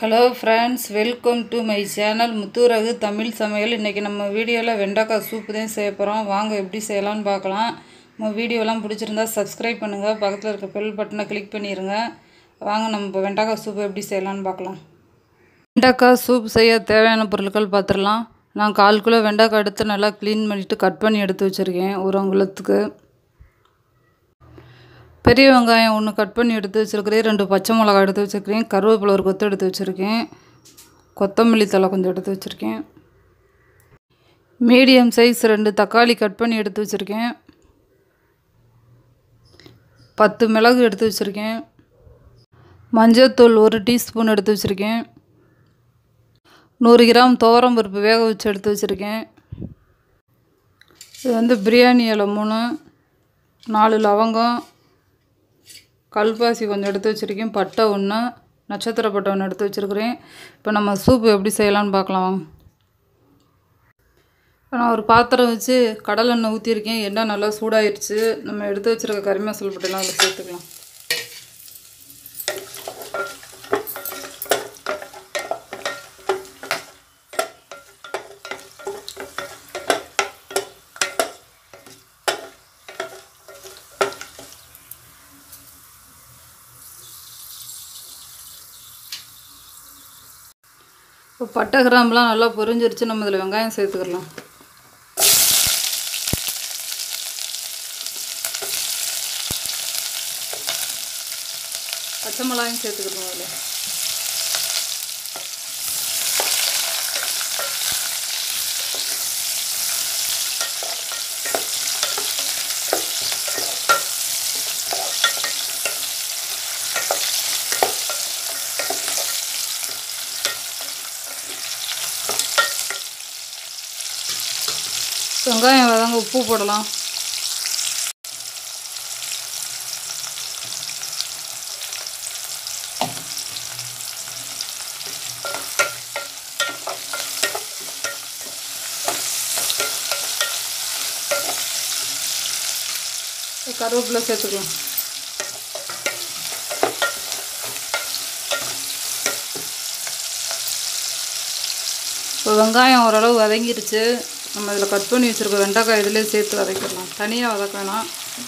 hello friends welcome to my channel Muthuragu Tamil சமையல் இன்றைக்கி நம்ம வீடியோவில் வெண்டைக்காய் சூப்பு தான் செய்ய போகிறோம் வாங்க எப்படி செய்யலாம்னு பார்க்கலாம் நம்ம வீடியோலாம் பிடிச்சிருந்தா சப்ஸ்கிரைப் பண்ணுங்கள் பக்கத்தில் இருக்க பெல் பட்டனை கிளிக் பண்ணிடுங்க வாங்க நம்ம இப்போ வெண்டைக்காய் சூப்பு எப்படி செய்யலாம்னு பார்க்கலாம் வெண்டைக்காய் சூப் செய்ய தேவையான பொருட்கள் பார்த்துடலாம் நான் கால் கிலோ வெண்டைக்காய் எடுத்து நல்லா க்ளீன் பண்ணிவிட்டு கட் பண்ணி எடுத்து வச்சுருக்கேன் ஒரு அங்குலத்துக்கு பெரிய வெங்காயம் ஒன்று கட் பண்ணி எடுத்து வச்சுருக்கிறேன் ரெண்டு பச்சை மிளகாய் எடுத்து வச்சுருக்கிறேன் கருவேப்பிலை ஒரு கொத்து எடுத்து வச்சுருக்கேன் கொத்தமல்லி தலை கொஞ்சம் எடுத்து வச்சுருக்கேன் மீடியம் சைஸ் ரெண்டு தக்காளி கட் பண்ணி எடுத்து வச்சுருக்கேன் பத்து மிளகு எடுத்து வச்சுருக்கேன் மஞ்சத்தூள் ஒரு டீஸ்பூன் எடுத்து வச்சுருக்கேன் நூறு கிராம் துவரம் பருப்பு வேக வச்சு எடுத்து வச்சுருக்கேன் இது வந்து பிரியாணி இலை மூணு நாலு லவங்கம் கல்பாசி கொஞ்சம் எடுத்து வச்சுருக்கேன் பட்டை ஒன்று நட்சத்திர பட்டை ஒன்று எடுத்து வச்சுருக்கிறேன் இப்போ நம்ம சூப்பு எப்படி செய்யலான்னு பார்க்கலாம் இப்போ நான் ஒரு பாத்திரம் வச்சு கடலை எண்ணெய் ஊற்றிருக்கேன் எண்ணெய் நல்லா சூடாயிருச்சு நம்ம எடுத்து வச்சுருக்க கறி மசாலா பட்டெல்லாம் அதில் சேர்த்துக்கலாம் இப்போ பட்டை கிராம்பெலாம் நல்லா பொரிஞ்சிருச்சு நம்ம இதில் வெங்காயம் சேர்த்துக்கலாம் பச்சை மிளகாயும் சேர்த்துக்கிறோம் அதில் வெங்காயம் வதங்க உப்பு போடலாம் கருவேப்பிலை சேர்த்துக்கலாம் இப்போ வெங்காயம் ஓரளவு வதங்கிருச்சு நம்ம இதில் கட் பண்ணி வச்சுருக்க வெண்டைக்காய் இதிலே சேர்த்து வதக்கிடலாம் தனியாக வதக்க வேணாம்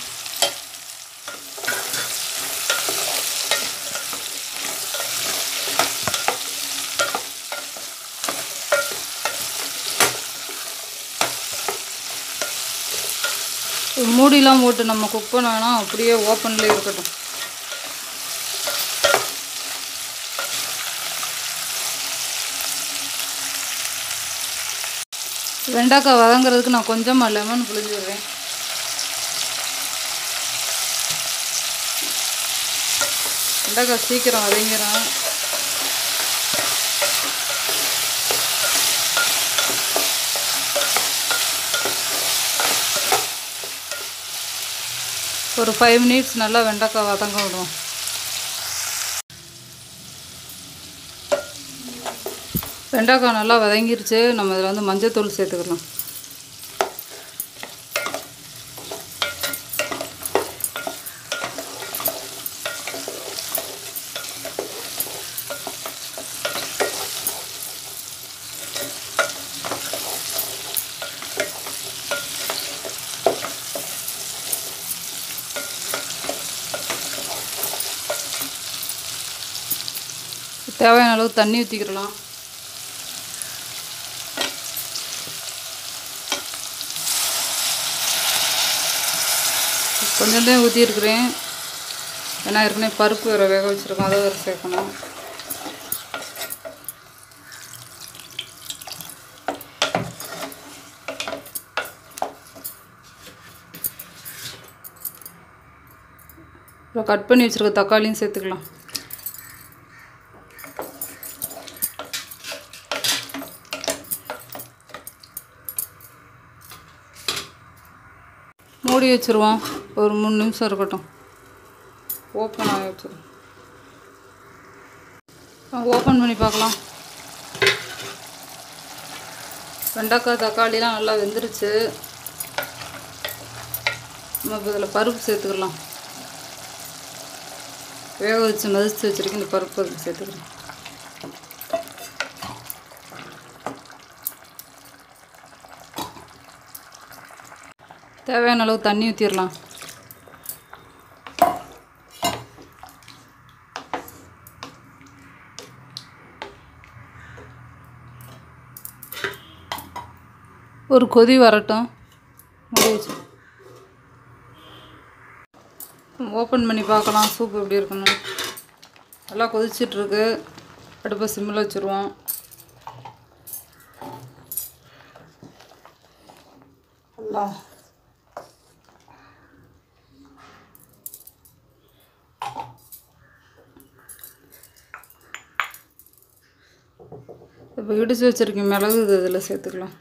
மூடிலாம் போட்டு நம்ம குக் பண்ண வேணாம் அப்படியே ஓப்பன்லேயே இருக்கட்டும் வெண்டைக்காய் வதங்குறதுக்கு நான் கொஞ்சமாக லெமன் புளிஞ்சு விடுறேன் வெண்டைக்காய் சீக்கிரம் வதங்கிடும் ஒரு ஃபைவ் மினிட்ஸ் நல்லா வெண்டைக்காய் வதங்க விடுவோம் வெண்டைக்காய் நல்லா வதங்கிருச்சு நம்ம இதில் வந்து மஞ்சத்தூள் சேர்த்துக்கலாம் தேவையான அளவு தண்ணி ஊற்றிக்கிடலாம் கொஞ்சம் தான் ஊற்றிருக்குறேன் ஏன்னா ஏற்கனவே பருப்பு வேறு வேக வச்சுருக்கோம் அதை வேறு சேர்க்கணும் இப்போ கட் பண்ணி வச்சுருக்க தக்காளியும் சேர்த்துக்கலாம் மூடி வச்சுருவோம் ஒரு மூணு நிமிஷம் இருக்கட்டும் ஓப்பன் ஆகி வச்சுருவோம் ஓப்பன் பண்ணி பார்க்கலாம் வெண்டைக்காய் தக்காளிலாம் நல்லா வெந்துருச்சு நம்ம இப்போ இதில் பருப்பு சேர்த்துக்கலாம் வேக வச்சு மதிச்சு வச்சுருக்கேன் இந்த பருப்பு அதில் சேர்த்துக்கிறேன் தேவையான அளவு தண்ணி ஊற்றிடலாம் ஒரு கொதி வரட்டும் மூடி வச்சு ஓப்பன் பண்ணி பார்க்கலாம் சூப் எப்படி இருக்கணும் நல்லா கொதிச்சிட்ருக்கு அடுப்பை சிம்மில் வச்சுருவோம் நல்லா இப்போ இடித்து வச்சுருக்கேன் மிளகு இது இதில் சேர்த்துக்கலாம்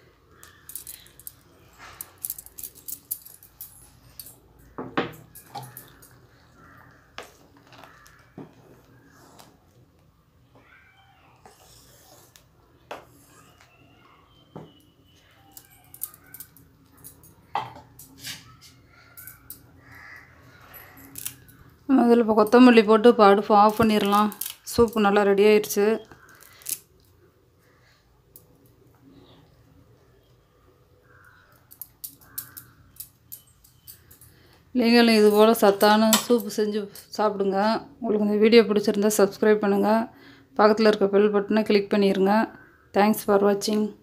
அதில் இப்போ கொத்தமல்லி போட்டு இப்போ அடுப்பு ஆஃப் பண்ணிடலாம் சூப்பு நல்லா ரெடி ஆயிடுச்சு நீங்களும் இது போல் சத்தான சூப்பு செஞ்சு சாப்பிடுங்க உங்களுக்கு இந்த வீடியோ பிடிச்சிருந்தா சப்ஸ்கிரைப் பண்ணுங்கள் பக்கத்தில் இருக்க பெல் பட்டனை கிளிக் பண்ணிடுங்க தேங்க்ஸ் ஃபார் வாட்சிங்